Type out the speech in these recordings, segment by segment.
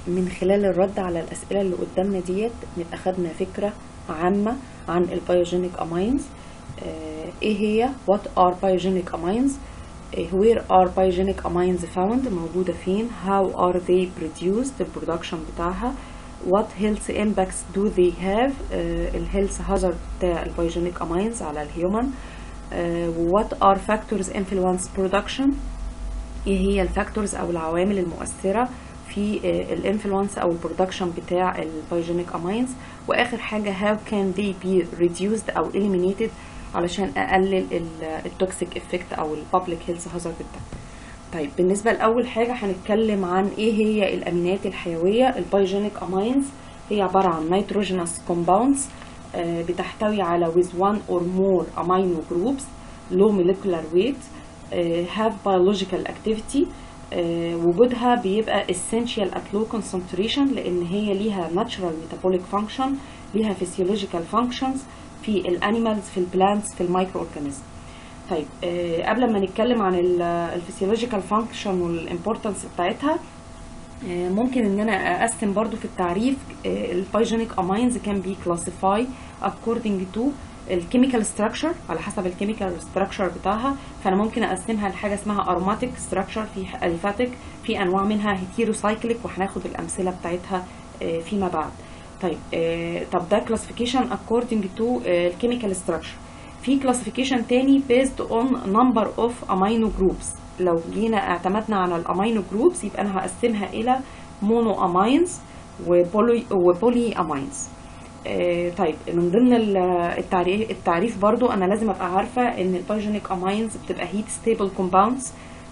من خلال الرد على الأسئلة اللي قدامنا ديت نبقى خدنا فكرة عامة عن البيوجينيك أماينز ايه هي what are biogenic amines آه، where are biogenic amines found موجودة فين how are they produced البرودكشن بتاعها what health impacts do they have آه، ال health hazard بتاع البيوجينيك amines على الهيومن آه، what are factors influence production ايه هي الفاكتورز او العوامل المؤثره في الانفلونس او البرودكشن بتاع البيوجينيك اماينز واخر حاجه how can they be reduced او eliminated علشان اقلل التوكسيك افكت او البابليك هيلث هازارد بتاعها طيب بالنسبه لاول حاجه هنتكلم عن ايه هي الامينات الحيويه البيوجينيك اماينز هي عباره عن نيتروجينوس كومباوندز بتحتوي على with one or more amino groups low molecular weight uh, have biological activity uh, وجودها بيبقى essential at low concentration لأن هي ليها natural metabolic function ليها physiological functions في الانيمالز في البلانتس في المايكرو اورجانيزم طيب uh, قبل ما نتكلم عن الفسيولوجيكال فانكشن والامبورتنس بتاعتها ممكن ان انا اقسم برضو في التعريف البايجينيك اماينز كان بي كلاسيفاي according to الكيميكال ستراكشر على حسب الكيميكال ستراكشر بتاعها فانا ممكن اقسمها لحاجه اسمها اروماتيك ستراكشر في اليفاتيك في انواع منها هيتيروسايكليك وهناخد الامثله بتاعتها فيما بعد طيب طب ده كلاسيفيكيشن according to الكيميكال ستراكشر في كلاسيفيكيشن تاني based on number of amino groups لو جينا اعتمدنا على الامينو جروبس يبقى انا هقسمها الى مونو اماينز وبولي وبولي اماينز آه طيب من ضمن التعريف, التعريف برضو انا لازم ابقى عارفه ان البايجينيك اماينز بتبقى هيت ستيبل كومباوندز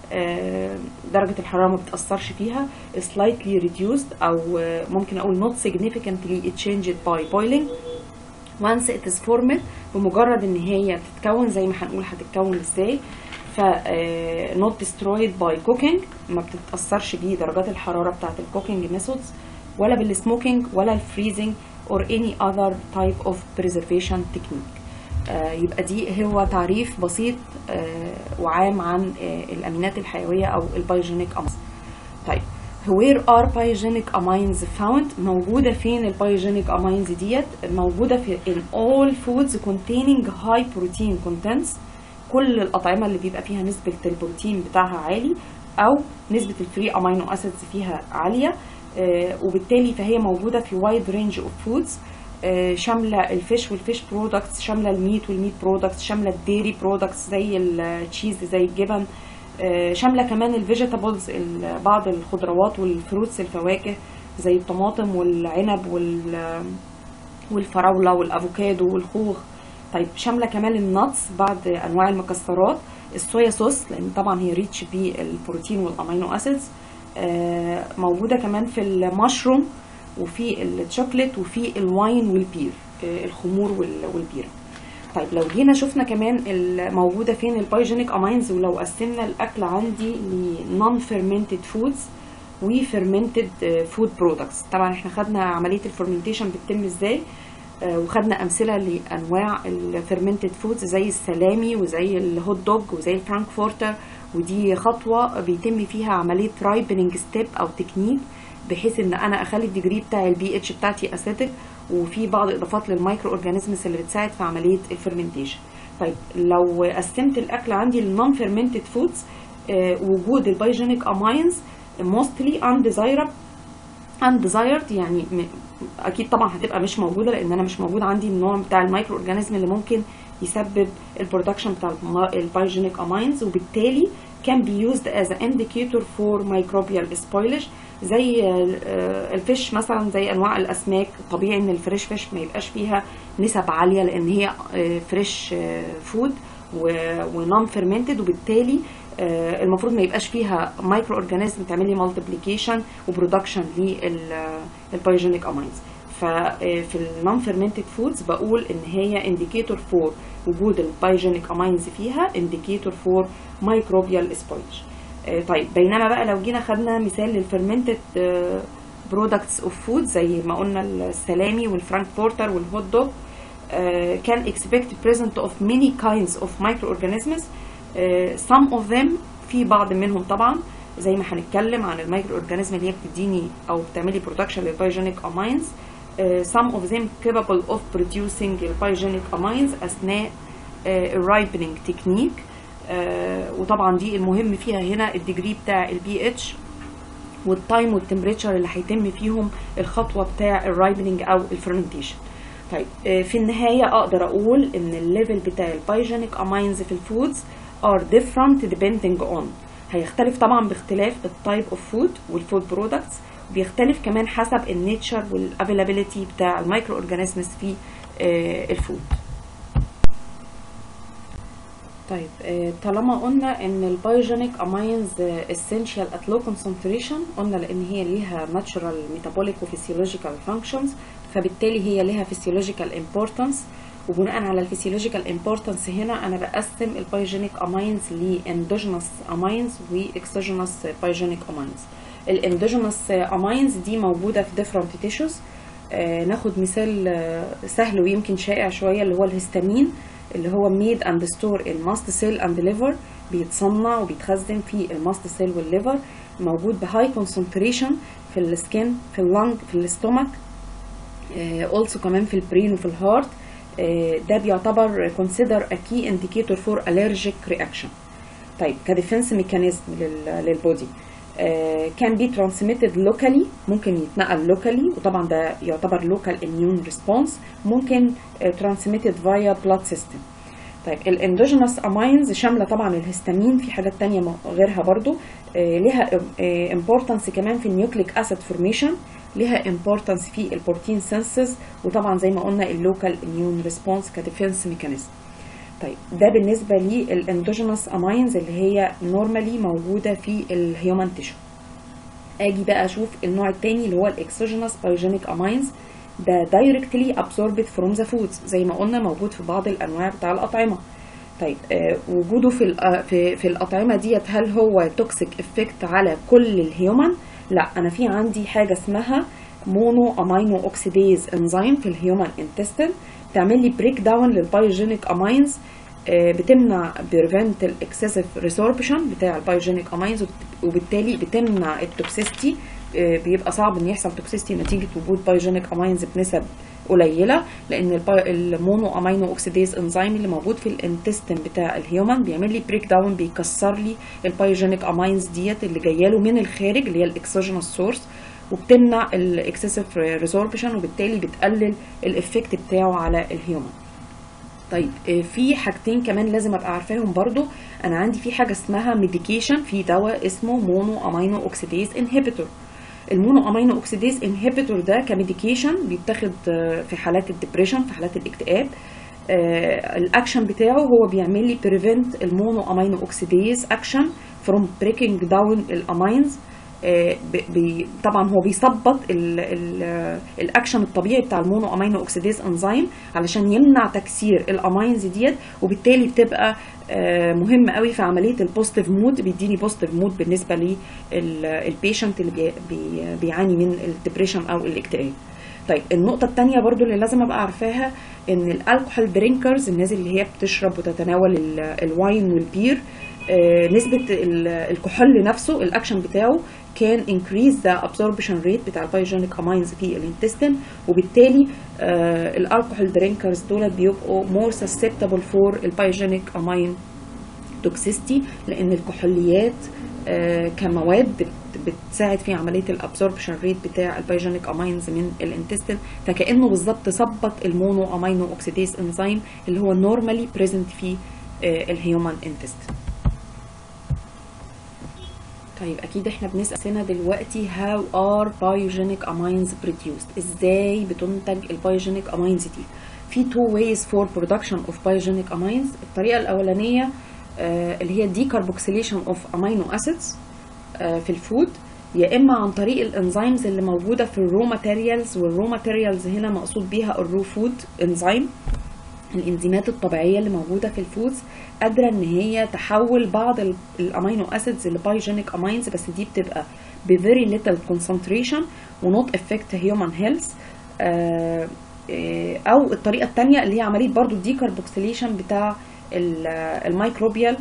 درجة الحرارة ما بتأثرش فيها slightly reduced أو ممكن أقول not significantly changed by boiling once it is formed بمجرد إن هي بتتكون زي ما هنقول هتتكون إزاي ف not destroyed by cooking ما بتتأثرش بيه درجات الحرارة بتاعة الكوكينج ميثودز ولا بالسموكينج ولا الفريزنج or any other type of preservation technique آه يبقى دي هو تعريف بسيط آه وعام عن آه الأمينات الحيوية أو البايوجينيك أماينز طيب where are biogenic amines found موجودة فين البايوجينيك أماينز ديت موجودة في in all foods containing high protein contents كل الأطعمة اللي بيبقى فيها نسبة البروتين بتاعها عالي أو نسبة الفري أمينو أسيدز فيها عالية آه وبالتالي فهي موجودة في وايد رينج اوف فودز شاملة الفيش والفيش برودكتس شاملة الميت والميت برودكتس شاملة الديري برودكتس زي التشيز زي الجبن آه شاملة كمان الفيجيتابلز بعض الخضروات والفروتس الفواكه زي الطماطم والعنب والفراولة والأفوكادو والخوخ طيب شامله كمان النتس بعض انواع المكسرات الصويا صوص لان طبعا هي ريتش بالبروتين والامينو اسيدز آه موجوده كمان في المشروم وفي الشوكليت وفي الواين والبير آه الخمور والبيره طيب لو جينا شفنا كمان الموجوده فين البايجينيك اماينز ولو قسمنا الاكل عندي لنون فيرمنتد فودز وفيرمنتد فود برودكتس طبعا احنا خدنا عمليه الفرمنتيشن بتتم ازاي وخدنا امثله لانواع الفيرمنتد فودز زي السلامي وزي الهوت دوج وزي الفرانكفورتر ودي خطوه بيتم فيها عمليه رايبننج ستيب او تكنيك بحيث ان انا اخلي الديجري بتاع البي اتش بتاعتي اسيتك وفي بعض اضافات للمايكرو اورجانيزمز اللي بتساعد في عمليه الفرمنتيشن طيب لو قسمت الاكل عندي للنون فيرمنتد فودز وجود البايجينيك اماينز موستلي undesirable undesired يعني اكيد طبعا هتبقى مش موجوده لان انا مش موجود عندي النوع بتاع المايكرو اورجانيزم اللي ممكن يسبب البرودكشن بتاع البايجينيك اماينز وبالتالي can be used as an indicator for microbial spoilage زي الفيش مثلا زي انواع الاسماك طبيعي ان الفريش فيش ما يبقاش فيها نسب عاليه لان هي فريش فود ونون فيرمنتد وبالتالي المفروض ما يبقاش فيها مايكرو اورجانيزم تعمل لي مالتيبليكيشن وبرودكشن للبايوجينيك اماينز ففي النون فيرمنتد فودز بقول ان هي انديكيتور فور وجود البايوجينيك اماينز فيها انديكيتور فور مايكروبيال سبويلج طيب بينما بقى لو جينا خدنا مثال للفيرمنتد برودكتس اوف فود زي ما قلنا السلامي والفرانكفورتر والهوت دوج كان expect present of many kinds of microorganisms uh, some of them في بعض منهم طبعا زي ما هنتكلم عن المايكرو اورجانيزم اللي هي بتديني او بتعملي برودكشن للبايوجينيك امينز some of them capable of producing البايوجينيك امينز اثناء الرايبنينج تكنيك وطبعا دي المهم فيها هنا الديجري بتاع البي اتش والتايم والتمبريتشر اللي هيتم فيهم الخطوه بتاع الرايبنينج او الفرمنتيشن طيب في النهايه اقدر اقول ان الليفل بتاع البايوجينيك امينز في الفودز are different depending on هيختلف طبعا باختلاف التايب اوف فود والفود برودكتس بيختلف كمان حسب النيتشر والافيلابيلتي بتاع المايكرو اورجانيزمز في الفود طيب طالما قلنا ان البايوجينيك امينز essential at low concentration قلنا لان هي ليها natural metabolic وفسيولوجيكال functions فبالتالي هي ليها physiological importance وبناء على الفسيولوجيكال امبورتنس هنا انا بقسم البايوجينيك امينز لاندوجينوس امينز واكسوجينوس بايوجينيك امينز الاندوجينوس امينز دي موجوده في ديفرنت تيشوز آه ناخد مثال آه سهل ويمكن شائع شويه اللي هو الهستامين اللي هو ميد اند ستور ان ماست سيل اند ليفر بيتصنع وبيتخزن في الماست سيل والليفر موجود بهاي كونسنتريشن في السكين في اللنج في الاستومك اولسو آه كمان في البرين وفي الهارت ده بيعتبر consider a key indicator for allergic reaction طيب كديفنس ميكانيزم للبودي كان بي transmitted locally ممكن يتنقل locally وطبعا ده يعتبر local immune response ممكن transmitted via blood system طيب الاندوجينوس امينز شامله طبعا الهستامين في حاجات تانية غيرها برضو ليها importance كمان في النيوكليك اسيد فورميشن ليها importance في البروتين سينسز وطبعا زي ما قلنا اللوكال اميون ريسبونس كديفنس ميكانيزم طيب ده بالنسبه للاندوجينوس امينز اللي هي نورمالي موجوده في الهيومن تيشو اجي بقى اشوف النوع الثاني اللي هو الاكسوجينوس بايوجينيك امينز ده دايركتلي ابسوربت فروم ذا فودز زي ما قلنا موجود في بعض الانواع بتاع الاطعمه طيب آه وجوده في في في الاطعمه ديت هل هو توكسيك افكت على كل الهيومن لا انا في عندي حاجه اسمها مونو امينو اوكسيديز انزيم في الهيومن انتستين بتعمل لي بريك داون للبايوجينيك امينز بتمنع بريفنت الاكسسيف ريسوربشن بتاع البايوجينيك امينز وبالتالي بتمنع التوكسيستي بيبقى صعب ان يحصل توكسيستي نتيجه وجود بايوجينيك امينز بنسب قليله لان المونو امينو اوكسيديز انزيم اللي موجود في الانتستين بتاع الهيومن بيعمل لي بريك داون بيكسر لي البايوجينيك امينز ديت اللي جايه له من الخارج اللي هي الاكسوجينوس سورس وبتمنع الاكسسيف ريسوربشن وبالتالي بتقلل الافكت بتاعه على الهيومن طيب في حاجتين كمان لازم ابقى عارفاهم برضو انا عندي في حاجه اسمها ميديكيشن في دواء اسمه مونو امينو اوكسيديز انهبيتور المونو امينو اوكسيديز انهبيتور ده كميديكيشن بيتاخد في حالات الدبريشن في حالات الاكتئاب آه الاكشن بتاعه هو بيعمل لي بريفنت المونو امينو اوكسيديز اكشن فروم بريكنج داون الامينز آه بي طبعا هو بيثبط الاكشن الطبيعي بتاع المونو امينو اوكسيديز انزيم علشان يمنع تكسير الامينز ديت وبالتالي بتبقى آه مهم قوي في عمليه البوزيتيف مود بيديني بوزيتيف مود بالنسبه للبيشنت اللي بي بي بيعاني من الدبريشن او الاكتئاب طيب النقطه الثانيه برضو اللي لازم ابقى عارفاها ان الالكحول درينكرز الناس اللي هي بتشرب وتتناول الواين والبير آه نسبه الكحول نفسه الاكشن بتاعه كان increase the absorption rate بتاع البايوجينيك امينز في الانتستين وبالتالي آه الالكحول درينكرز دول بيبقوا more susceptible for البايوجينيك امين توكسيستي لان الكحوليات آه كمواد بتساعد في عمليه الابسوربشن ريت بتاع البايوجينيك امينز من الانتستين فكانه بالظبط ثبت المونو امينو اوكسيديز انزيم اللي هو نورمالي بريزنت في آه الهيومن انتستين طيب اكيد احنا بنسال دلوقتي how are biogenic amines produced ازاي بتنتج البايوجينيك امينز دي في two ways for production of biogenic amines الطريقه الاولانيه آه اللي هي decarboxylation of amino acids آه في الفود يا اما عن طريق الانزيمز اللي موجوده في الرو ماتيريالز والرو ماتيريالز هنا مقصود بيها الرو فود انزيم الانزيمات الطبيعيه اللي موجوده في الفودز قادره ان هي تحول بعض الامينو اسيدز لبايوجينيك امينز بس دي بتبقى بفيري ليتل كونسنتريشن ونوت افكت هيومن هيلث او الطريقه الثانيه اللي هي عمليه برضو الديكربوكسيليشن بتاع الميكروبيال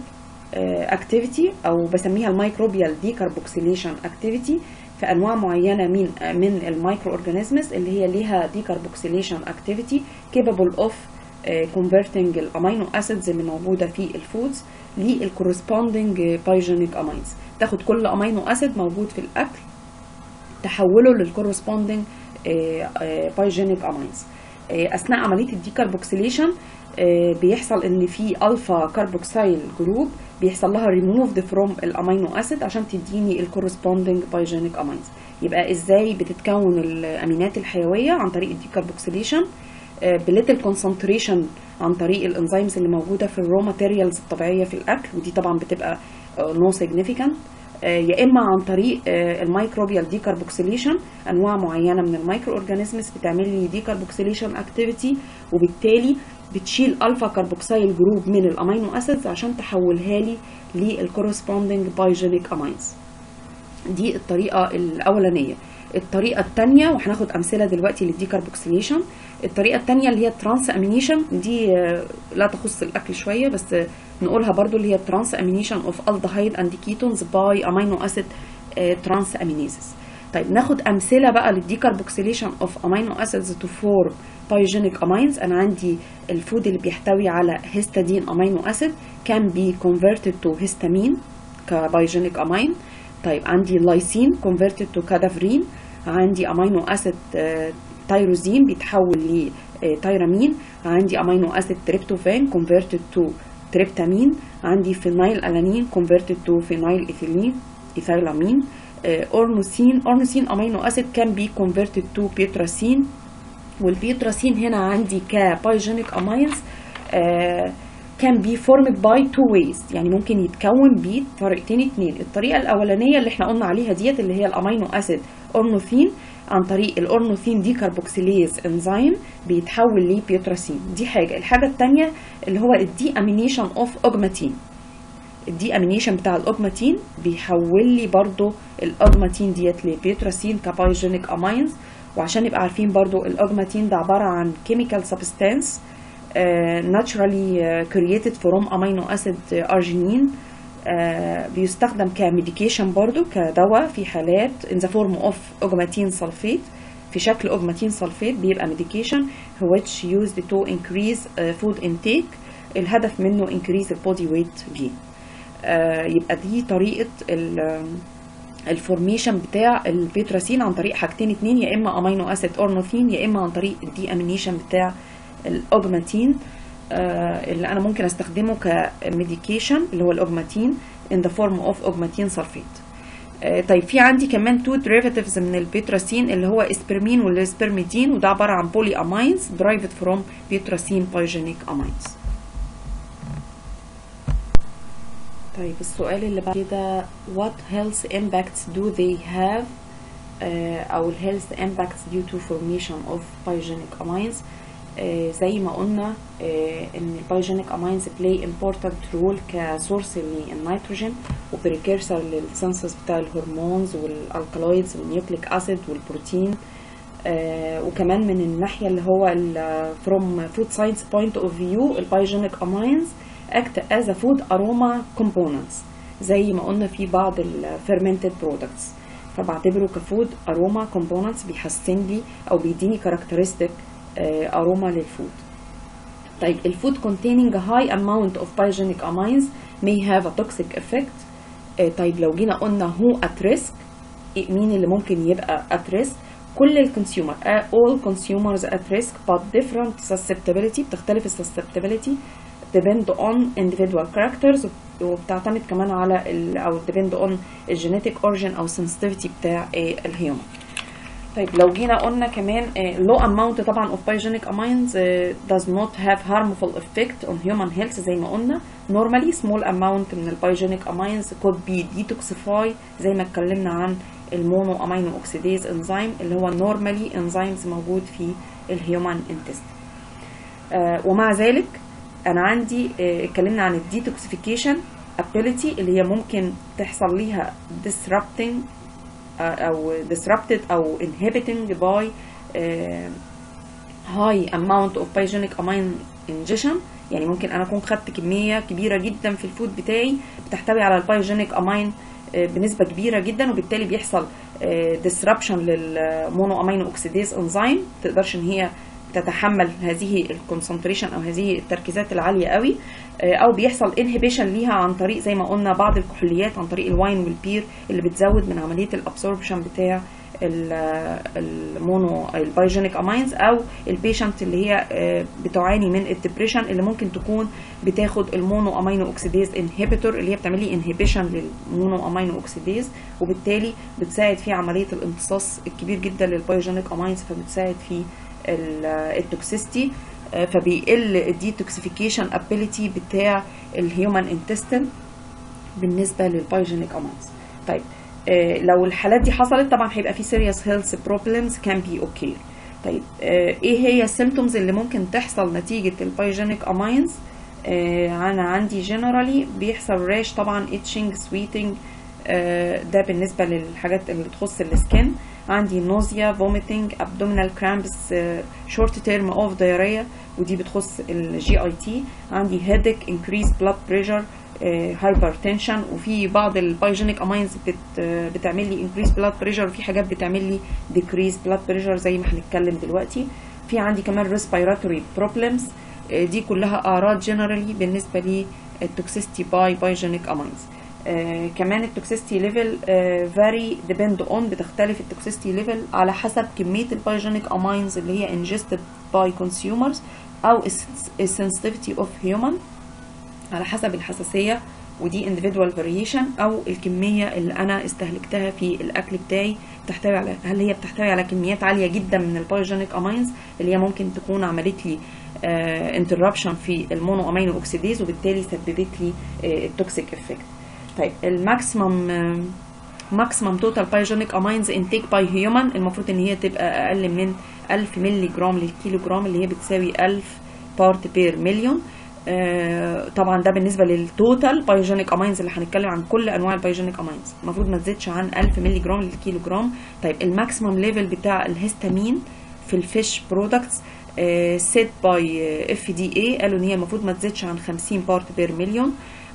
اكتيفيتي او بسميها الميكروبيال ديكربوكسيليشن اكتيفيتي في انواع معينه من من المايكرو اورجانيزمز اللي هي ليها ديكربوكسيليشن اكتيفيتي كيبل اوف كونفرتنج الامينو اسيدز اللي موجوده في الفودز للكورسبوندنج بايجينيك امينز تاخد كل امينو اسيد موجود في الاكل تحوله للكورسبوندنج بايجينيك امينز اثناء عمليه الديكربوكسيليشن بيحصل ان في الفا كربوكسيل جروب بيحصل لها ريموفد فروم الامينو اسيد عشان تديني الكورسبوندنج بايجينيك امينز يبقى ازاي بتتكون الامينات الحيويه عن طريق الديكربوكسيليشن بليتل كونسنتريشن عن طريق الانزيمز اللي موجوده في الرو ماتيريالز الطبيعيه في الاكل ودي طبعا بتبقى نو سيجنيفيكانت يا اما عن طريق الميكروبيال ديكربوكسيليشن انواع معينه من المايكرو اورجانيزمز بتعمل لي ديكربوكسيليشن اكتيفيتي وبالتالي بتشيل الفا كربوكسيل جروب من الامينو اسيدز عشان تحولها لي للكورسبوندنج بايجينيك امينز دي الطريقه الاولانيه الطريقه الثانيه وهناخد امثله دلوقتي للديكربوكسيليشن الطريقه الثانيه اللي هي الترانس امينيشن دي لا تخص الاكل شويه بس نقولها برضو اللي هي الترانس امينيشن اوف الدهايد اند كيتونز باي امينو اسيد ترانس امينيزز طيب ناخد امثله بقى للديكربوكسيليشن اوف امينو اسيدز تو فورم بايجينيك امينز انا عندي الفود اللي بيحتوي على هيستادين امينو اسيد كان بي كونفرتد تو هيستامين كبايجينيك امين طيب عندي لايسين كونفرتد تو كادافرين عندي امينو اسيد تايروزين بيتحول لتيرامين عندي امينو اسيد تريبتوفان كونفرتد تو تريبتامين عندي فينايل الانين كونفرتد تو فينايل ايثيلين ايثيلامين اورنوسين اورنوسين امينو اسيد كان بي كونفرتد تو بيتراسين والبيتراسين هنا عندي كبايجينيك امينز كان بي فورمد باي تو ويز يعني ممكن يتكون بطريقتين اتنين الطريقه الاولانيه اللي احنا قلنا عليها ديت اللي هي الامينو اسيد اورنوثين عن طريق الاورنوثين ديكربوكسيليز انزيم بيتحول لبيوتراسين دي حاجه الحاجه الثانيه اللي هو الدي امينيشن اوف اوجماتين الدي امينيشن بتاع الاوجماتين بيحول لي برضو الاوجماتين ديت لبيوتراسين كبايجينيك امينز وعشان نبقى عارفين برضو الاوجماتين ده عباره عن كيميكال سبستانس naturally created from amino acid arginine بيستخدم كميديكيشن برضو كدواء في حالات in the form of اوجماتين سلفيت في شكل اوجماتين سلفيت بيبقى ميديكيشن which used to increase food intake الهدف منه increase البودي weight gain يبقى دي طريقة الفورميشن بتاع البيتراسين عن طريق حاجتين اتنين يا اما امينو اسيد اورنوثين يا اما عن طريق الدي امينيشن بتاع الاوجماتين آه اللي انا ممكن استخدمه كميديكيشن اللي هو الاوجماتين in the form of اوجماتين سلفيت آه طيب في عندي كمان تو derivatives من البيتراسين اللي هو اسبرمين والاسبرميدين وده عباره عن بولي امينز derived from بيتراسين بايجينيك امينز طيب السؤال اللي بعد كده what health impacts do they have آه او ال health impacts due to formation of pyogenic amines آه زي ما قلنا آه ان البايوجينيك امينز بلاي امبورتنت رول كسورس للنيتروجين وبريكيرسر للسنسس بتاع الهرمونز والالكالويدز والنيوكليك اسيد والبروتين آه وكمان من الناحيه اللي هو فروم فود ساينس بوينت اوف فيو البايوجينيك امينز act as a food aroma components زي ما قلنا في بعض الفيرمنتد برودكتس فبعتبره كفود اروما كومبوننتس بيحسن لي او بيديني كاركترستيك اروما للفود طيب الفود containing a high amount of pyogenic amines may have a toxic effect طيب لو جينا قلنا who at risk مين اللي ممكن يبقى at risk كل الكونسيومر all consumers at risk but different susceptibility بتختلف الsusceptibility depend on individual characters وبتعتمد كمان على ال او depend on الجينيتك origin او sensitivity بتاع الهيومن طيب لو جينا قلنا كمان low amount طبعا of pyogenic amines does not have harmful effect on human health زي ما قلنا normally small amount من البايوجينيك amines could be detoxify زي ما اتكلمنا عن المونو امينو اوكسيديز انزيم اللي هو normally enzymes موجود في الهيومن intestine ومع ذلك انا عندي اتكلمنا عن الديتوكسيفيكيشن ability اللي هي ممكن تحصل ليها disrupting او disrupted او inhibiting by high amount of pyogenic amine ingestion يعني ممكن انا اكون خدت كميه كبيره جدا في الفود بتاعي بتحتوي على البايوجينيك امين بنسبه كبيره جدا وبالتالي بيحصل ديسربشن للمونو امينو اوكسيديز انزيم تقدرش ان هي تتحمل هذه الكونسنتريشن او هذه التركيزات العاليه قوي او بيحصل انهبيشن ليها عن طريق زي ما قلنا بعض الكحوليات عن طريق الواين والبير اللي بتزود من عمليه الابسوربشن بتاع المونو البايوجينيك امينز او البيشنت اللي هي بتعاني من الدبريشن اللي ممكن تكون بتاخد المونو امينو اوكسيديز انهبيتور اللي هي بتعمل لي انهبيشن للمونو امينو اوكسيديز وبالتالي بتساعد في عمليه الامتصاص الكبير جدا للبايوجينيك امينز فبتساعد في التوكسيستي فبيقل الديتوكسيفيكيشن ابيليتي بتاع الهيومن انتستين بالنسبه للبايوجينيك امينز طيب آه لو الحالات دي حصلت طبعا هيبقى في serious health problems can be okay طيب آه ايه هي السيمتومز اللي ممكن تحصل نتيجة البايوجينيك امينز آه انا عندي جنرالي بيحصل راش طبعا itching sweating ده بالنسبة للحاجات اللي تخص السكن عندي نوزيا vomiting abdominal cramps short term of diarrhea ودي بتخص الجي اي تي عندي headache increased blood pressure هايبرتنشن وفي بعض البايوجينيك امينز بت بتعمل لي انكريز بلاد بريشر وفي حاجات بتعمل لي ديكريز بلاد بريشر زي ما هنتكلم دلوقتي في عندي كمان ريسبيراتوري بروبلمز دي كلها اعراض جنرالي بالنسبه للتوكسيستي باي بايوجينيك امينز آه كمان التوكسيستي ليفل فاري ديبند اون بتختلف التوكسيستي ليفل على حسب كميه البايوجينيك امينز اللي هي انجستد باي كونسيومرز او السنسيتيفيتي اوف هيومن على حسب الحساسية ودي individual variation أو الكمية اللي أنا استهلكتها في الأكل بتاعي بتحتوي على هل هي بتحتوي على كميات عالية جدا من البايوجينيك أمينز اللي هي ممكن تكون عملت لي انتربشن في المونو أمينو أوكسيديز وبالتالي سببت لي التوكسيك افكت طيب الماكسيمم ماكسيمم توتال بايوجينيك امينز انتيك باي هيومن المفروض ان هي تبقى اقل من 1000 مللي جرام للكيلو جرام اللي هي بتساوي 1000 بارت بير مليون آه طبعا ده بالنسبه للتوتال بايوجينيك امينز اللي هنتكلم عن كل انواع البايوجينيك امينز المفروض ما تزيدش عن 1000 مللي جرام للكيلو جرام طيب الماكسيمم ليفل بتاع الهستامين في الفيش برودكتس سيت باي اف دي اي قالوا ان هي المفروض ما تزيدش عن 50 بارت بير مليون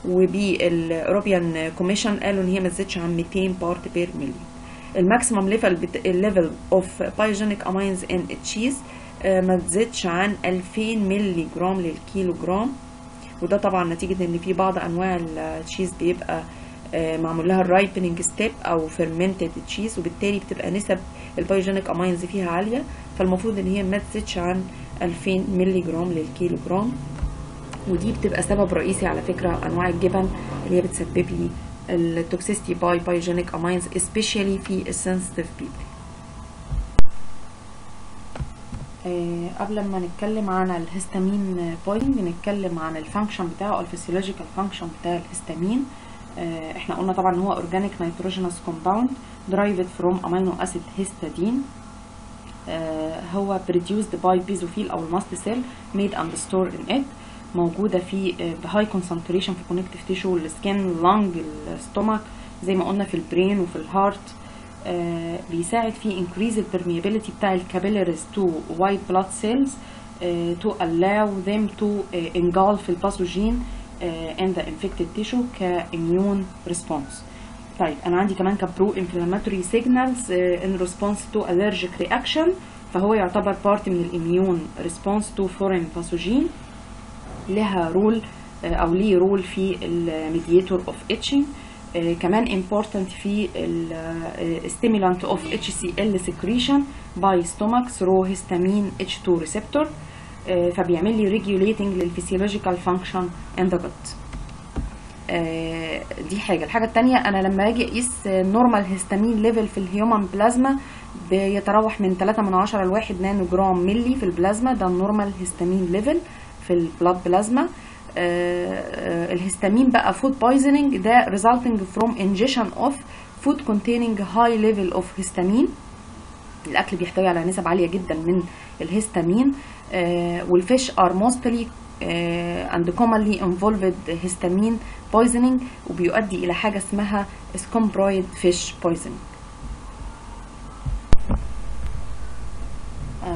وبالاوروبيان كوميشن قالوا ان هي ما تزيدش عن 200 بارت بير مليون الماكسيمم ليفل الليفل اوف بايوجينيك امينز ان تشيز ما تزيدش عن 2000 مللي جرام للكيلو جرام وده طبعا نتيجة ان في بعض انواع التشيز بيبقى معمول لها الرايبننج ستيب او فيرمنتد تشيز وبالتالي بتبقى نسب البايوجينيك امينز فيها عالية فالمفروض ان هي ما تزيدش عن 2000 مللي جرام للكيلو جرام ودي بتبقى سبب رئيسي على فكرة انواع الجبن اللي هي بتسبب لي التوكسيستي باي بايوجينيك امينز especially في السنسيتيف بيبل آه قبل ما نتكلم عن الهستامين بوينج نتكلم عن الفانكشن بتاعه او الفسيولوجيكال فانكشن بتاع الهستامين آه احنا قلنا طبعا ان هو اورجانيك نيتروجينوس كومباوند derived from amino acid histidine آه هو produced by basophil او الماست سيل made and stored in it موجودة في بهاي concentration في connective tissue السكين لانج الستومك زي ما قلنا في البرين وفي الهارت آه بيساعد في increase the permeability بتاع الكابيلاريز to white blood cells آه to allow them to uh, engulf الباثوجين uh, in the infected tissue كimmune response طيب انا عندي كمان كبرو inflammatory signals uh, in response to allergic reaction فهو يعتبر part من الاميون response to foreign pathogen لها رول او ليه رول في الميدياتور اوف اتشنج كمان important في stimulant of HCl secretion by stomach through histamine H2 receptor فبيعمل لي regulating للفسيولوجيكال function in the gut دي حاجة الحاجة التانية أنا لما أجي أقيس نورمال هيستامين ليفل في الهيومن بلازما بيتراوح من 3 من 10 ل 1 نانو جرام ملي في البلازما ده النورمال هيستامين ليفل في البلاد بلازما آه الهستامين بقى فود بايزنينج ده resulting from ingestion of food containing high level of histamine الاكل بيحتوي على نسب عاليه جدا من الهستامين آه والفيش are mostly آه and commonly involved histamine poisoning وبيؤدي الى حاجه اسمها scombroid fish poisoning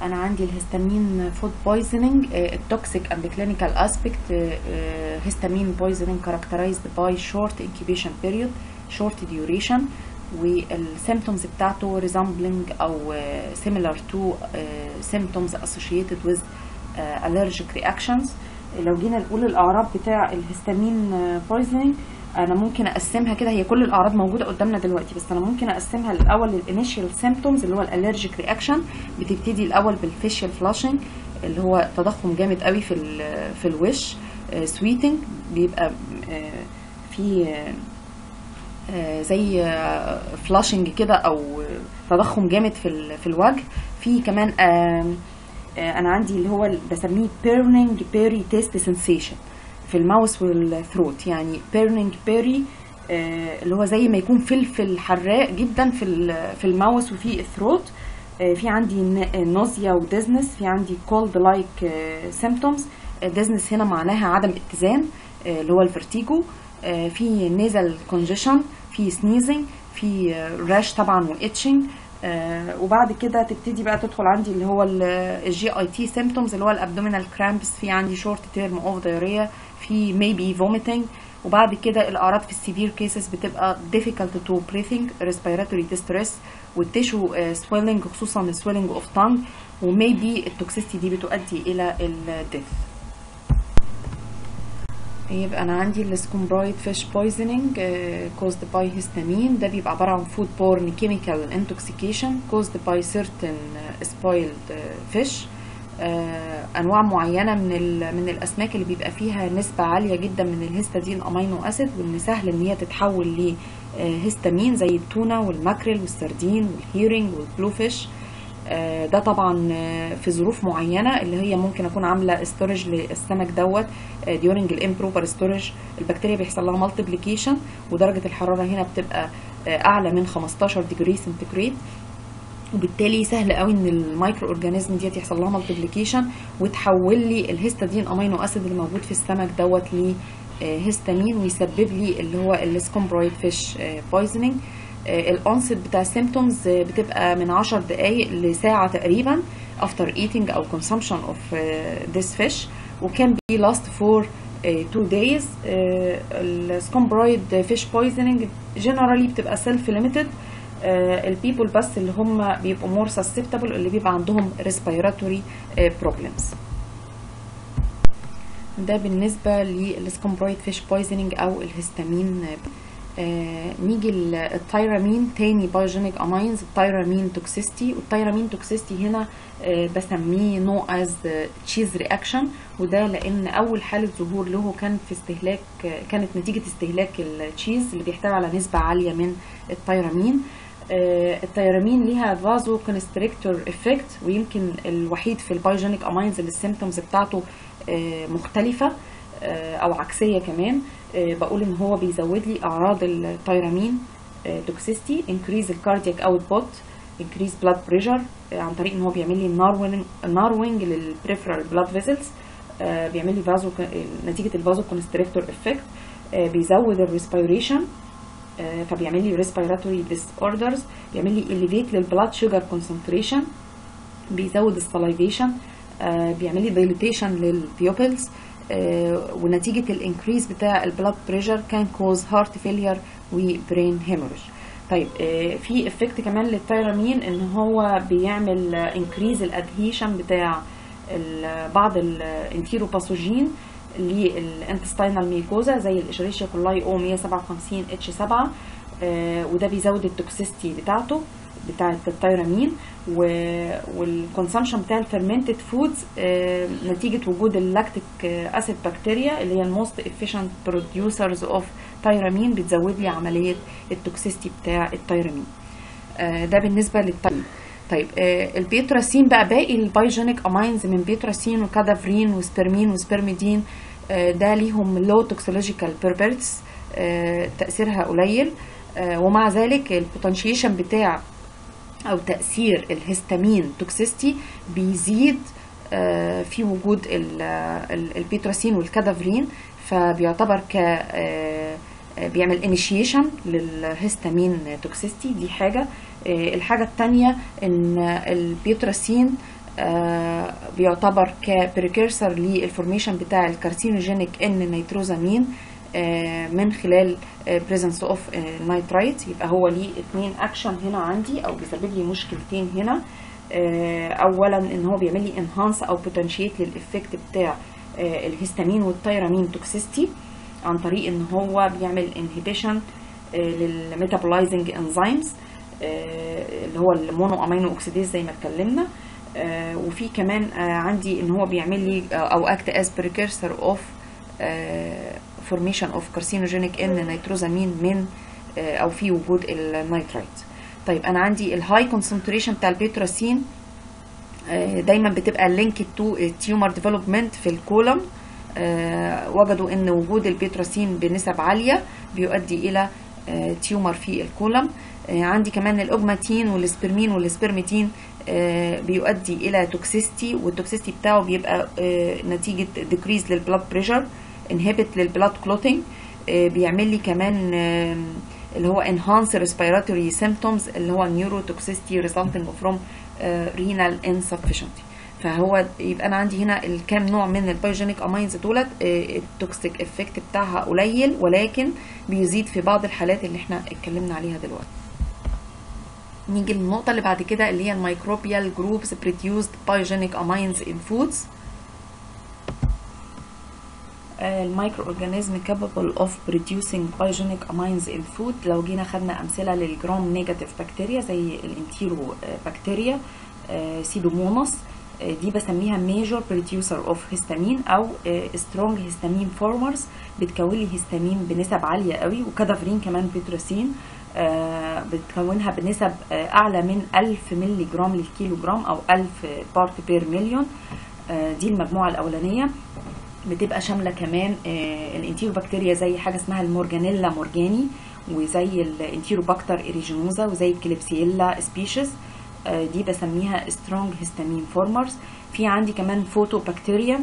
انا عندي الهستامين فود بويزنينج التوكسيك اند كلينيكال اسبيكت هستامين بويزنينج كاركترايزد باي شورت انكيبيشن بيريود شورت ديوريشن والسيمتومز بتاعته resembling او uh, similar to uh, symptoms associated with uh, allergic reactions لو جينا نقول الاعراض بتاع الهستامين بويزنينج انا ممكن اقسمها كده هي كل الاعراض موجوده قدامنا دلوقتي بس انا ممكن اقسمها الاول للانيشال سيمبتومز اللي هو الالرجيك رياكشن بتبتدي الاول بالفيشيال فلاشنج اللي هو تضخم جامد قوي في ال- في الوش سويتنج بيبقى آه، في آه، آه، زي فلاشنج كده او تضخم جامد في ال- في الوجه في كمان آم، آه، انا عندي اللي هو بسميه بيرنينج بيري تيست سensation في الماوس والثروت يعني بيرنينج بيري اللي هو زي ما يكون فلفل حراق جدا في ال- في الماوس وفي الثروت آه، في عندي نوزيا وديزنس في عندي كولد لايك سيمبتومز ديزنس هنا معناها عدم اتزان آه، اللي هو الفرتيجو آه، في نيزل كونجيشن في سنيزنج في راش طبعا واتشنج وبعد كده تبتدي بقى تدخل عندي اللي هو الجي اي تي سيمبتومز اللي هو الابدومينال كرامبس في عندي شورت تيرم اوف دايريا في ميبي فوميتنج وبعد كده الاعراض في السيفير كيسز بتبقى difficult to breathing respiratory distress والتيشو swelling خصوصا السويلنج اوف tongue وميبي التوكسيستي دي بتؤدي الى الديث يبقى انا عندي السكومبرايد فيش بويزنينج كوزد باي هيستامين ده بيبقى عباره عن فود بورن كيميكال انتوكسيكيشن كوزد باي سيرتن سبويلد فيش انواع معينه من ال- من الاسماك اللي بيبقى فيها نسبه عاليه جدا من الهيستادين امينو اسيد وان سهل ان هي تتحول لهيستامين زي التونه والماكريل والسردين والهيرنج والبلو فيش آه، ده طبعا آه، في ظروف معينه اللي هي ممكن اكون عامله استورج للسمك دوت ديورنج الامبروبر ستورج البكتيريا بيحصل لها مالتيبليكيشن ودرجه الحراره هنا بتبقى آه، اعلى من 15 ديجري سنتيجريد وبالتالي سهل قوي ان المايكرو اورجانيزم ديت يحصل لها مالتيبليكيشن وتحول لي الهيستادين امينو اسيد اللي موجود في السمك دوت لهيستامين ويسبب لي اللي هو السكومبرويد فيش بويزنينج الانست بتاع السيمتومز بتبقى من 10 دقائق لساعه تقريبا after eating او consumption of uh, this fish وكان بي last for uh, two days السكومبرويد فيش بويزنينج generally بتبقى self limited البيبل بس اللي هم بيبقوا مور سسبتبل اللي بيبقى عندهم respiratory بروبلمز ده بالنسبة للسكومبرويد فيش بويزنينج أو الهستامين آه نيجي التيرامين تاني بايوجينيك اماينز التيرامين توكسيستي والتيرامين توكسيستي هنا آه بسميه نو از تشيز رياكشن وده لان اول حاله ظهور له كان في استهلاك آه كانت نتيجه استهلاك التشيز اللي بيحتوي على نسبه عاليه من التيرامين آه التيرامين ليها فازو كونستريكتور افكت ويمكن الوحيد في البايوجينيك اماينز اللي السيمتومز بتاعته آه مختلفه آه او عكسيه كمان بقول ان هو بيزود لي اعراض التيرامين توكسيستي انكريز الكاردياك اوتبوت انكريز بلاد بريشر عن طريق ان هو بيعمل لي ناروينج ناروينج للبريفرال بلاد فيسلز بيعمل لي فازو نتيجه الفازو كونستريكتور افكت بيزود الريسبيريشن فبيعمل لي ريسبيراتوري ديس اوردرز بيعمل لي اليفيت للبلاد شوجر كونسنتريشن بيزود السلايفيشن بيعمل لي دايليتيشن للبيوبلز آه ونتيجة الانكريز بتاع البلاد بريشر كان كوز هارت فيلير وبرين هيموريج طيب آه في افكت كمان للتيرامين ان هو بيعمل انكريز الادهيشن بتاع بعض الانتيروباثوجين للانتستينال ميكوزا زي الاشريشيا كولاي او 157 اتش 7 آه وده بيزود التوكسيستي بتاعته بتاعه التيرامين والكونسامشن بتاع الفيرمنتد فودز نتيجه وجود اللاكتيك اسيد بكتيريا اللي هي الموست افيشنت بروديوسرز اوف تيرامين بتزود لي عمليه التوكسيستي بتاع التيرامين ده بالنسبه للتيرامين طيب البيتراسين بقى باقي البايجينيك اماينز من بيتراسين وكادافرين وسبرمين وسبرميدين ده ليهم لو توكسولوجيكال بيربرتس تاثيرها قليل ومع ذلك البوتنشيشن بتاع او تاثير الهستامين توكسيستي بيزيد في وجود البيتراسين والكادافرين فبيعتبر ك بيعمل انيشيشن للهستامين توكسيستي دي حاجه الحاجه الثانيه ان البيتراسين آه بيعتبر كبريكيرسر للفورميشن بتاع الكارسينوجينيك ان نيتروزامين آه من خلال بريزنس اوف نايترايت يبقى هو ليه اتنين اكشن هنا عندي او بيسبب لي مشكلتين هنا آه اولا ان هو بيعمل لي انهانس او بوتنشيت للافكت بتاع آه الهستامين والتيرامين توكسيستي عن طريق ان هو بيعمل انهبيشن للميتابولايزنج انزيمز اللي هو المونو امينو اوكسيديز زي ما اتكلمنا آه وفي كمان آه عندي ان هو بيعمل لي آه او اكت از بريكيرسر اوف فورميشن اوف كارسينوجينيك ان نيتروزامين من او في وجود النيترايت طيب انا عندي الهاي كونسنتريشن بتاع البيتراسين دايما بتبقى لينك تو تيومر ديفلوبمنت في الكولم وجدوا ان وجود البيتراسين بنسب عاليه بيؤدي الى تيومر في الكولم عندي كمان الاوجماتين والسبرمين والسبرمتين بيؤدي الى توكسيستي والتوكسيستي بتاعه بيبقى نتيجه ديكريز للبلاد بريشر انهبت للبلاد كلوتينج بيعمل لي كمان اللي هو enhance respiratory symptoms اللي هو neurotoxicity resulting from renal insufficiency فهو يبقى انا عندي هنا الكام نوع من البايوجينيك امينز دولت التوكسيك افكت بتاعها قليل ولكن بيزيد في بعض الحالات اللي احنا اتكلمنا عليها دلوقتي نيجي للنقطة اللي بعد كده اللي هي الميكروبيال جروبس produced biogenic amines in foods المايكرو اورجانيزم capable of producing biogenic amines in food لو جينا خدنا امثله للجرام نيجاتيف بكتيريا زي الانتيرو بكتيريا سيدوموناس دي بسميها major producer of histamine او strong histamine formers بتكون لي هيستامين بنسب عاليه قوي وكادافرين كمان بيتروسين بتكونها بنسب اعلى من 1000 مللي جرام للكيلو جرام او 1000 بارت بير مليون دي المجموعه الاولانيه بتبقى شامله كمان الانتيرو بكتيريا زي حاجه اسمها المورجانيلا مورجاني وزي الانتيروباكتر ايريجينوزا وزي الكليبسيلا سبيشيز دي بسميها سترونج هيستامين فورمرز في عندي كمان فوتو بكتيريا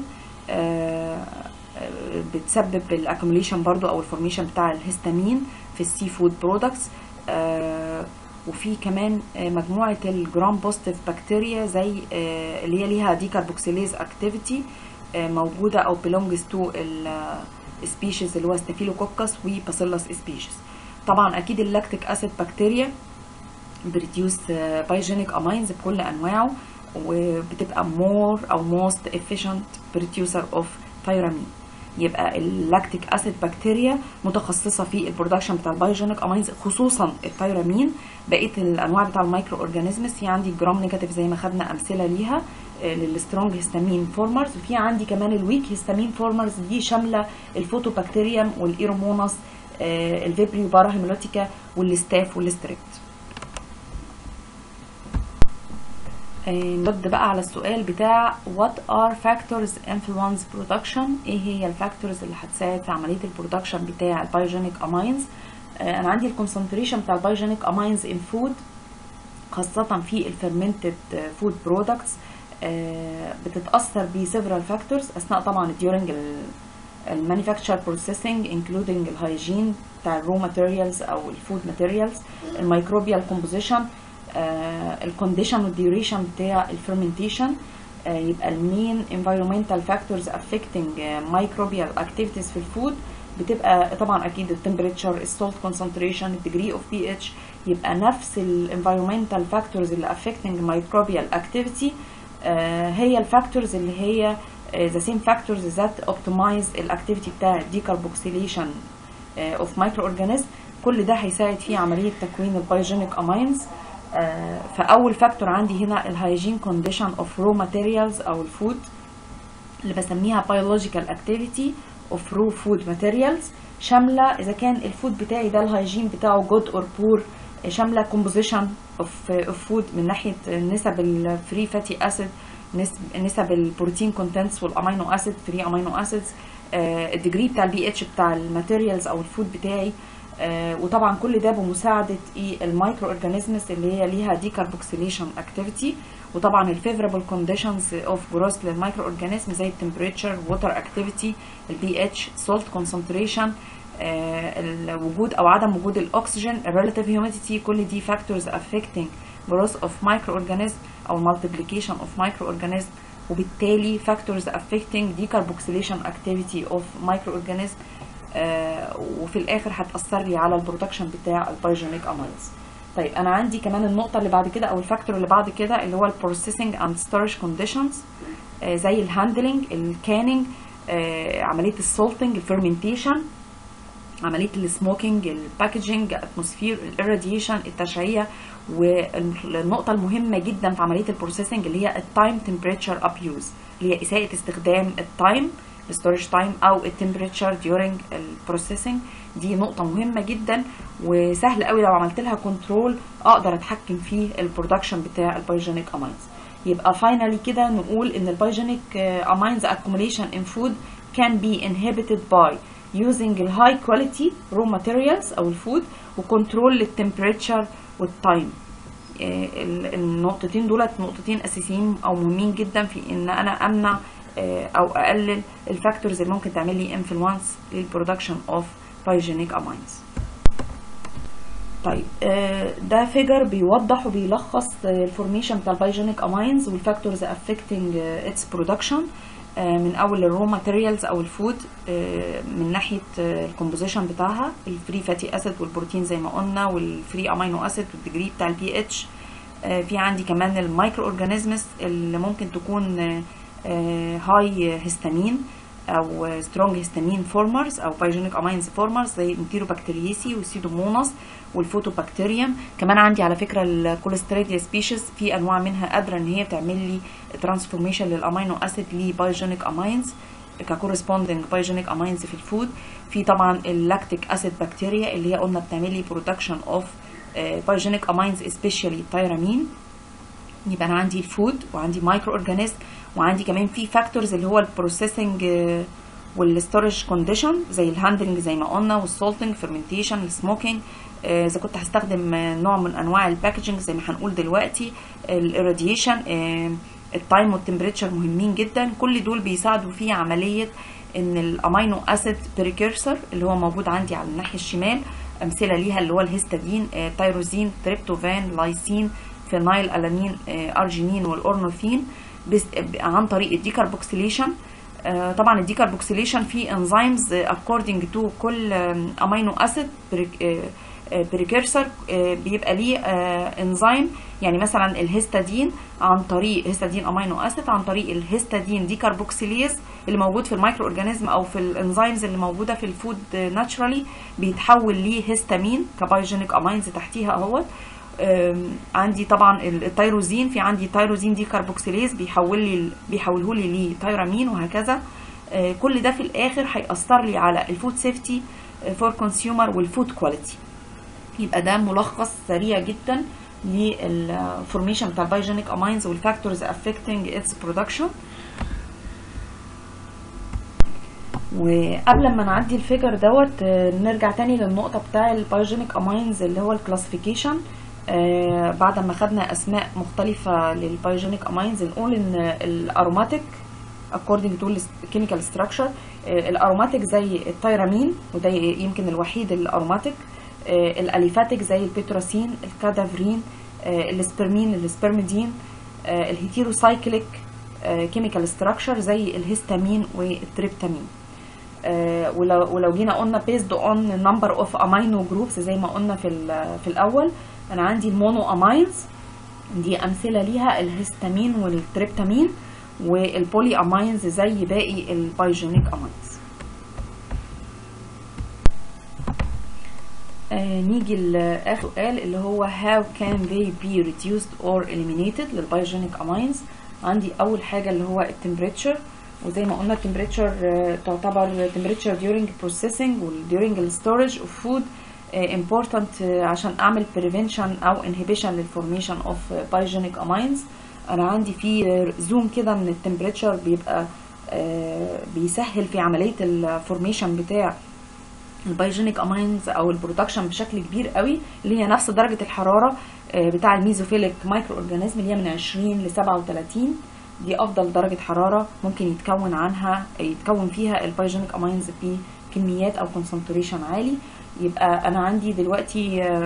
بتسبب الاكوميليشن برضو او الفورميشن بتاع الهستامين في السي فود برودكتس وفي كمان مجموعه الجرام بوزيتيف بكتيريا زي اللي هي ليها ديكاربوكسيليز اكتيفيتي موجوده او belongs تو السبيشيز اللي هو ستافيلوكوكس وباسيلس سبيشيز طبعا اكيد اللاكتيك اسيد بكتيريا بريديوس بايجينيك امينز بكل انواعه وبتبقى مور او موست efficient producer اوف ثيرامين يبقى اللاكتيك اسيد بكتيريا متخصصه في البرودكشن بتاع البايوجينيك امينز خصوصا الثيرامين بقيه الانواع بتاع المايكرو اورجانيزمز في عندي جرام نيجاتيف زي ما خدنا امثله ليها للسترونج هيستامين فورمرز وفي عندي كمان الويك هيستامين فورمرز دي شامله الفوتوبكتيريوم والايروموناس الفيبريو بارا هيمولوتيكا والستاف والستريكت نرد بقى على السؤال بتاع what are factors influence production ايه هي الفاكتورز اللي هتساعد في عمليه البرودكشن بتاع البايوجينيك امينز انا عندي الكونسنتريشن بتاع البايوجينيك امينز ان فود خاصه في الفيرمنتد فود برودكتس بتتاثر ب several factors اثناء طبعا during المانيفاكتشر بروسيسنج including الهايجين بتاع الرو ماتيريالز او الفود ماتيريالز الميكروبيال كومبوزيشن الكونديشن والديوريشن بتاع الفرمنتيشن يبقى المين environmental factors affecting microbial activities في الفود بتبقى طبعا اكيد التمبريتشر السولت كونسنتريشن الديجري اوف بي اتش يبقى نفس الانفيرومنتال فاكتورز اللي affecting microbial activity هي الفاكتورز اللي هي the same factors that optimize الاكتيفيتي بتاع decarboxylation of microorganism كل ده هيساعد في عمليه تكوين البايوجينيك امينز فاول فاكتور عندي هنا الهايجين كونديشن اوف رو ماتيريالز او الفود اللي بسميها biological activity of raw food materials شامله اذا كان الفود بتاعي ده الهايجين بتاعه good or poor شامله composition of, of food من ناحيه نسب الفري فاتي اسيد نسب البروتين كونتنتس والامينو اسيد فري امينو اسيدز الديجري بتاع البي اتش بتاع الماتيريالز او الفود بتاعي آه وطبعا كل ده بمساعده ايه المايكرو اورجانيزمز اللي هي ليها ديكاربوكسيليشن اكتيفيتي وطبعا الفيفربل كونديشنز اوف جروث للمايكرو اورجانيزم زي التمبريتشر ووتر اكتيفيتي البي اتش سولت كونسنتريشن الوجود او عدم وجود الاكسجين الريلاتيف هيوميديتي كل دي فاكتورز افكتنج growth of microorganism او multiplication of microorganism وبالتالي factors affecting decarboxylation activity of microorganism آه وفي الاخر هتاثر لي على البرودكشن بتاع البايوجينيك امينز طيب انا عندي كمان النقطه اللي بعد كده او الفاكتور اللي بعد كده اللي هو البروسيسنج اند ستورج كونديشنز زي الهاندلنج الكاننج آه عمليه السولتنج الفرمنتيشن عمليه السموكينج الباكجينج اتموسفير الاراديشن التشعيع والنقطه المهمه جدا في عمليه البروسيسنج اللي هي التايم تمبريتشر ابيوز اللي هي اساءه استخدام التايم الستورج تايم او التمبريتشر during البروسيسنج دي نقطه مهمه جدا وسهل قوي لو عملت لها كنترول اقدر اتحكم في البرودكشن بتاع البايوجينيك امينز يبقى فاينلي كده نقول ان البايوجينيك امينز accumulation in food can be inhibited by using ال high quality raw materials او الفود وكنترول للتمبريتشر والتايم النقطتين دولت نقطتين اساسيين او مهمين جدا في ان انا امنع او اقلل الفاكتورز اللي ممكن تعمل لي انفلونس للبرودكشن اوف بايوجينيك امينز طيب ده فيجر بيوضح وبيلخص الفورميشن بتاع البايوجينيك امينز والفاكتورز افكتنج اتس برودكشن من اول الرو ماتيريالز او الفود من ناحيه الكومبوزيشن بتاعها الفري فاتي اسيد والبروتين زي ما قلنا والفري امينو اسيد والديجري بتاع البي اتش في عندي كمان المايكرو اورجانيزمز اللي ممكن تكون هاي هيستامين او سترونج هيستامين فورمرز او بايوجينيك امينز فورمرز زي الانتيروبكتيريسي والسيدوموناس والفوتوبكتيريوم كمان عندي على فكره الكوليستريديا سبيشيز في انواع منها قادره ان هي تعمل لي ترانسفورميشن للامينو اسيد لبايوجينيك امينز ككورسبوندنج بايوجينيك امينز في الفود في طبعا اللاكتيك اسيد بكتيريا اللي هي قلنا بتعمل لي برودكشن اوف بايوجينيك امينز سبيشالي تايرامين يبقى انا عندي الفود وعندي مايكرو اورجانيزم وعندي كمان في فاكتورز اللي هو البروسيسنج والستورج كونديشن زي الهاندلنج زي ما قلنا والسولتنج فيرمنتيشن السموكينج اذا كنت هستخدم نوع من انواع الباكجينج زي ما هنقول دلوقتي الاراديشن التايم والتمبريتشر مهمين جدا كل دول بيساعدوا في عمليه ان الامينو اسيد بريكيرسر اللي هو موجود عندي على الناحيه الشمال امثله ليها اللي هو الهيستادين تيروزين تريبتوفان لايسين فينايل الانين ارجينين والاورنوثين عن طريق الديكربوكسيليشن طبعا الديكربوكسيليشن في انزيمز اكوردنج تو كل امينو اسيد بريكيرسر بيبقى ليه انزيم يعني مثلا الهيستادين عن طريق هيستادين امينو اسيد عن طريق الهيستادين ديكربوكسيليز اللي موجود في المايكرو اورجانيزم او في الانزيمز اللي موجوده في الفود ناتشرالي بيتحول ليه هيستامين كبايوجينيك امينز تحتيها اهوت عندي طبعا التيروزين في عندي تيروزين دي كاربوكسيليز بيحول لي بيحوله لي لتيرامين وهكذا كل ده في الاخر هيأثر لي على الفود سيفتي فور كونسيومر والفود كواليتي يبقى ده ملخص سريع جدا للفورميشن بتاع البايوجينيك امينز والفاكتورز افكتنج اتس برودكشن وقبل ما نعدي الفيجر دوت نرجع تاني للنقطه بتاع البايوجينيك امينز اللي هو الكلاسيفيكيشن آه بعد ما خدنا اسماء مختلفه للبايوجينيك امينز نقول ان الاروماتيك according to chemical structure آه الاروماتيك زي التيرامين وده يمكن الوحيد الاروماتيك آه الاليفاتيك زي البيتروسين الكادافرين السبرمين السبرميدين الهيتيروسايكليك chemical structure زي الهستامين والتريبتامين ولو ولو جينا قلنا based on number of amino groups زي ما قلنا في في الاول انا عندي المونو امينز دي امثله ليها الهستامين والتريبتامين والبولي امينز زي باقي البايوجينيك امينز آه نيجي لاخر سؤال اللي هو how can they be reduced or eliminated للبايوجينيك امينز عندي اول حاجه اللي هو التمبريتشر وزي ما قلنا التمبريتشر تعتبر temperature during processing و during storage of food important عشان اعمل prevention او inhibition للفورميشن of biogenic amines انا عندي في زوم كده من التمبريتشر بيبقى بيسهل في عمليه الفورميشن بتاع البايوجينيك امينز او البرودكشن بشكل كبير قوي اللي هي نفس درجه الحراره بتاع الميزوفيليك مايكرو اورجانيزم اللي هي من 20 ل 37 دي افضل درجه حراره ممكن يتكون عنها يتكون فيها البايوجينيك امينز بكميات او كونسنتريشن عالي يبقى انا عندي دلوقتي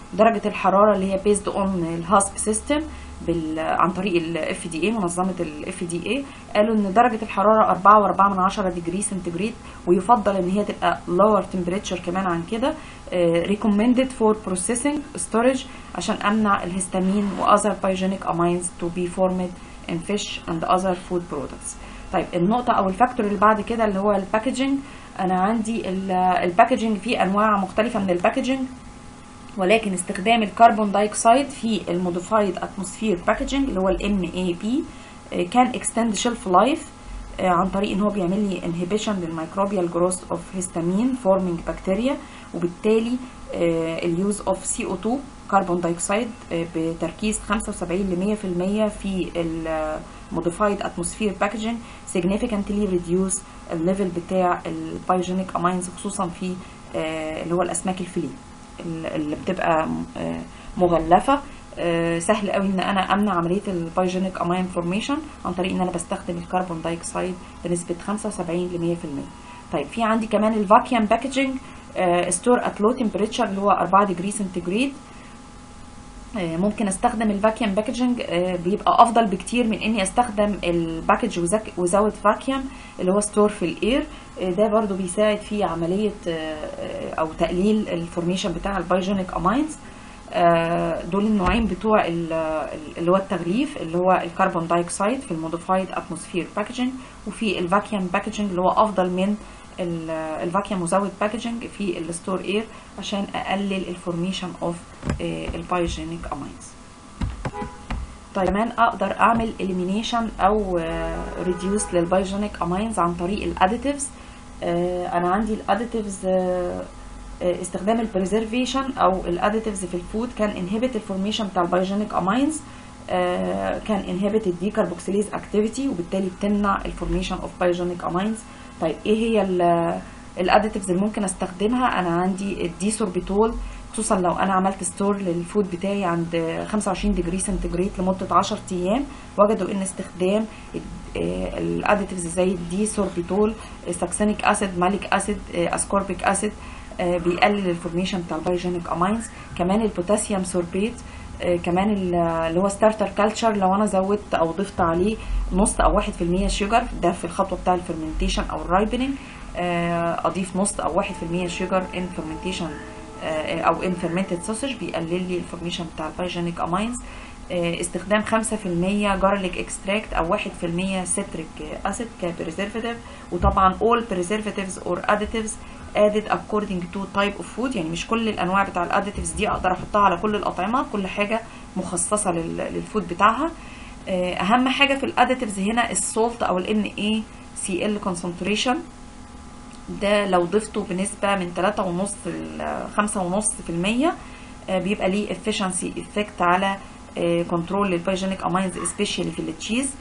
درجه الحراره اللي هي بيزد اون الهاسب سيستم بال... عن طريق الاف دي اي منظمه الاف دي اي قالوا ان درجه الحراره 4.4 من 10 ديجري سنتيجريد ويفضل ان هي تبقى lower temperature كمان عن كده آه، recommended for processing storage عشان امنع الهستامين و other pyogenic amines to be formed in fish and other food products طيب النقطة أو الفاكتور اللي بعد كده اللي هو الباكجينج أنا عندي ال- الباكجينج فيه أنواع مختلفة من الباكجينج ولكن استخدام الكربون دايوكسيد في الموديفايد اتموسفير باكجينج اللي هو الام اي بي كان اكستند شيلف لايف عن طريق ان هو بيعمل لي انهبيشن للميكروبيال جروث اوف هيستامين فورمينج بكتيريا وبالتالي اليوز اوف سي او 2 كربون دايوكسيد بتركيز 75 ل 100% في الموديفايد اتموسفير باكجينج significantly reduce الليفل بتاع البايوجينيك امينز خصوصا في آه، اللي هو الاسماك الفيليه اللي بتبقى آه، مغلفه آه، سهل قوي ان انا امنع عمليه البايوجينيك امين فورميشن عن طريق ان انا بستخدم الكربون دايوكسيد بنسبه 75 ل 100% طيب في عندي كمان الفاكيوم باكجينج ستور ات لو تمبريتشر اللي هو 4 ديجري سنتيجريد آه، ممكن استخدم الفاكيوم باكجينج بيبقى افضل بكتير من اني استخدم الباكج وزاوت فاكيوم اللي هو ستور في الاير آه، ده برضو بيساعد في عمليه آه، آه، او تقليل الفورميشن بتاع البايجينيك امينز دول النوعين بتوع ال- ال- اللي هو التغليف اللي هو الكربون دايوكسيد في الموديفايد اتموسفير باكجينج وفي الفاكيوم باكجينج اللي هو افضل من ال- الفاكيوم مزود باكجينج في الستور اير عشان اقلل الفورميشن اوف البايوجينيك امينز طيب كمان اقدر اعمل elimination او ريديوس للبايوجينيك امينز عن طريق الاديتيفز انا عندي الاديتيفز استخدام البريزرفيشن او الاديتيفز في الفود كان انهبت الفورميشن بتاع البايوجينيك امينز كان انهبت الديكربوكسيليز اكتيفيتي وبالتالي بتمنع الفورميشن اوف بايوجينيك امينز طيب ايه هي الاديتيفز اللي ممكن استخدمها انا عندي الديسوربيتول خصوصا لو انا عملت ستور للفود بتاعي عند 25 ديجري سنتيجريد لمده 10 ايام وجدوا ان استخدام الاديتيفز زي الديسوربيتول ساكسينيك اسيد ماليك اسيد اسكوربيك اسيد بيقلل الفورميشن بتاع البايوجينيك امينز كمان البوتاسيوم سوربيت كمان اللي هو ستارتر كالتشر لو انا زودت او ضفت عليه نص او 1% شجر ده في الخطوه بتاع الفرمنتيشن او الرايبنينج اضيف نص او 1% شجر ان فرمنتيشن او ان فيرمنتد سوسج بيقلل لي الفورميشن بتاع البايوجينيك امينز استخدام 5% جارليك اكستراكت او 1% سيتريك اسيد كبريزرفاتيف وطبعا all preservatives or additives added according to type of food يعني مش كل الانواع بتاع الاديتيفز دي اقدر احطها على كل الاطعمه كل حاجه مخصصه للفود بتاعها اهم حاجه في الاديتيفز هنا السولت او الان اي سي ال concentration ده لو ضفته بنسبة من 3.5 ل 5.5% بيبقى ليه efficiency effect على كنترول للبايجينيك امينز especially في التشيز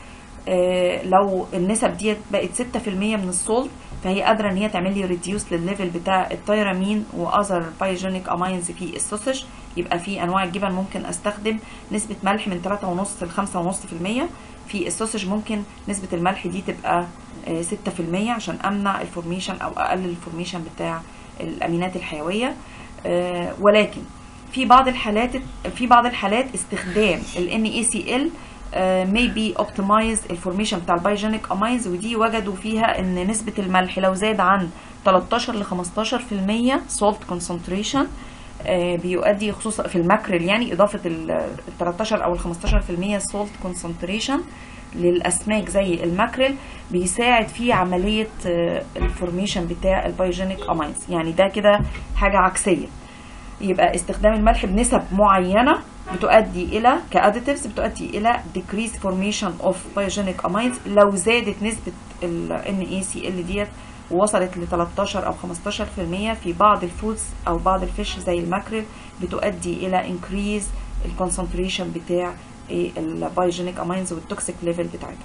لو النسب ديت بقت 6% من السولت فهي قادرة ان هي تعمل لي ريديوس للليفل بتاع التيرامين واذر بايجينيك امينز في السوسج يبقى في انواع الجبن ممكن استخدم نسبة ملح من 3.5 ل 5.5% في السوسج ممكن نسبة الملح دي تبقى 6% عشان امنع الفورميشن او اقلل الفورميشن بتاع الامينات الحيويه ولكن في بعض الحالات في بعض الحالات استخدام ال NaCl may be optimize الفورميشن بتاع البايجينيك امينز ودي وجدوا فيها ان نسبه الملح لو زاد عن 13 ل 15% salt concentration بيؤدي خصوصا في الماكريل يعني اضافه ال 13 او ال 15% salt concentration للاسماك زي الماكريل بيساعد في عمليه الفورميشن بتاع البايوجينيك امينز يعني ده كده حاجه عكسيه يبقى استخدام الملح بنسب معينه بتؤدي الى كاديتيفز بتؤدي الى decrease formation of biogenic amines لو زادت نسبه ال NaCl ديت ووصلت ل 13 او 15% في بعض الفودز او بعض الفيش زي الماكريل بتؤدي الى increase الكونسنتريشن بتاع البايوجينيك امينز والتوكسيك ليفل بتاعتها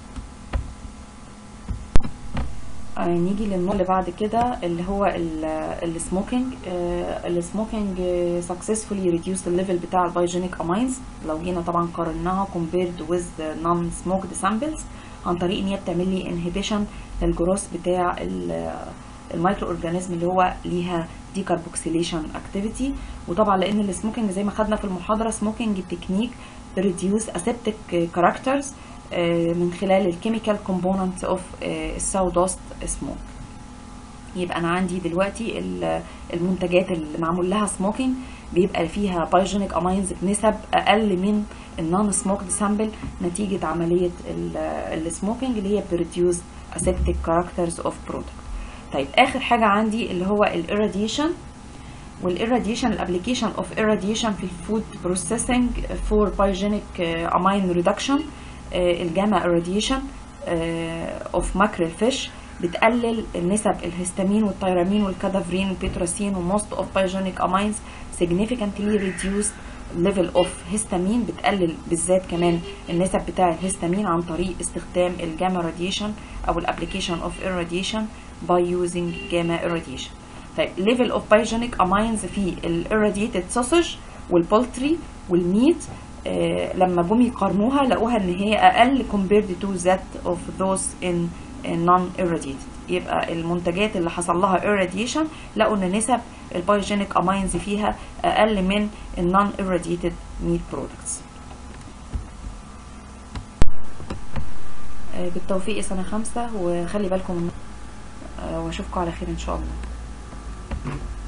نيجي للنوع اللي بعد كده اللي هو السموكينج السموكينج سكسسفولي ريديوس الليفل بتاع البايوجينيك امينز لو جينا طبعا قارناها compared with non smoked samples عن طريق ان هي بتعمل لي انهبيشن للجروث بتاع المايكرو اورجانيزم اللي هو ليها ديكربوكسيليشن اكتيفيتي وطبعا لان السموكينج زي ما خدنا في المحاضره سموكينج تكنيك ريديوس اسيبتيك كاركترز من خلال الكيميكال كومبوننت اوف الساودوست سموك يبقى انا عندي دلوقتي المنتجات اللي معمول لها سموكينج بيبقى فيها بايوجينيك اماينز بنسب اقل من النون سموكد سامبل نتيجه عمليه السموكينج اللي هي بروديوس اسيبتيك كاركترز اوف برودكت طيب اخر حاجه عندي اللي هو الاراديشن والاراديشن الابلكيشن اوف irradiation في الفود بروسيسنج فور بايوجينيك امين ريدكشن الجاما irradiation اوف ماكريل فيش بتقلل نسب الهستامين والتيرامين والكادافرين والبيتراسين وموست اوف بايوجينيك امينز significantly reduced level of histamine بتقلل بالذات كمان النسب بتاع الهستامين عن طريق استخدام الجاما راديشن او الابلكيشن اوف irradiation by using gamma irradiation طيب level of biogenic amines في الirradiated sausage والبولتري والميت آه لما جم يقارنوها لقوها ان هي اقل compared to that of those in non irradiated يبقى المنتجات اللي حصل لها irradiation لقوا ان نسب البايوجينيك امينز فيها اقل من النون irradiated meat products آه بالتوفيق يا سنه خمسه وخلي بالكم واشوفكم على خير ان شاء الله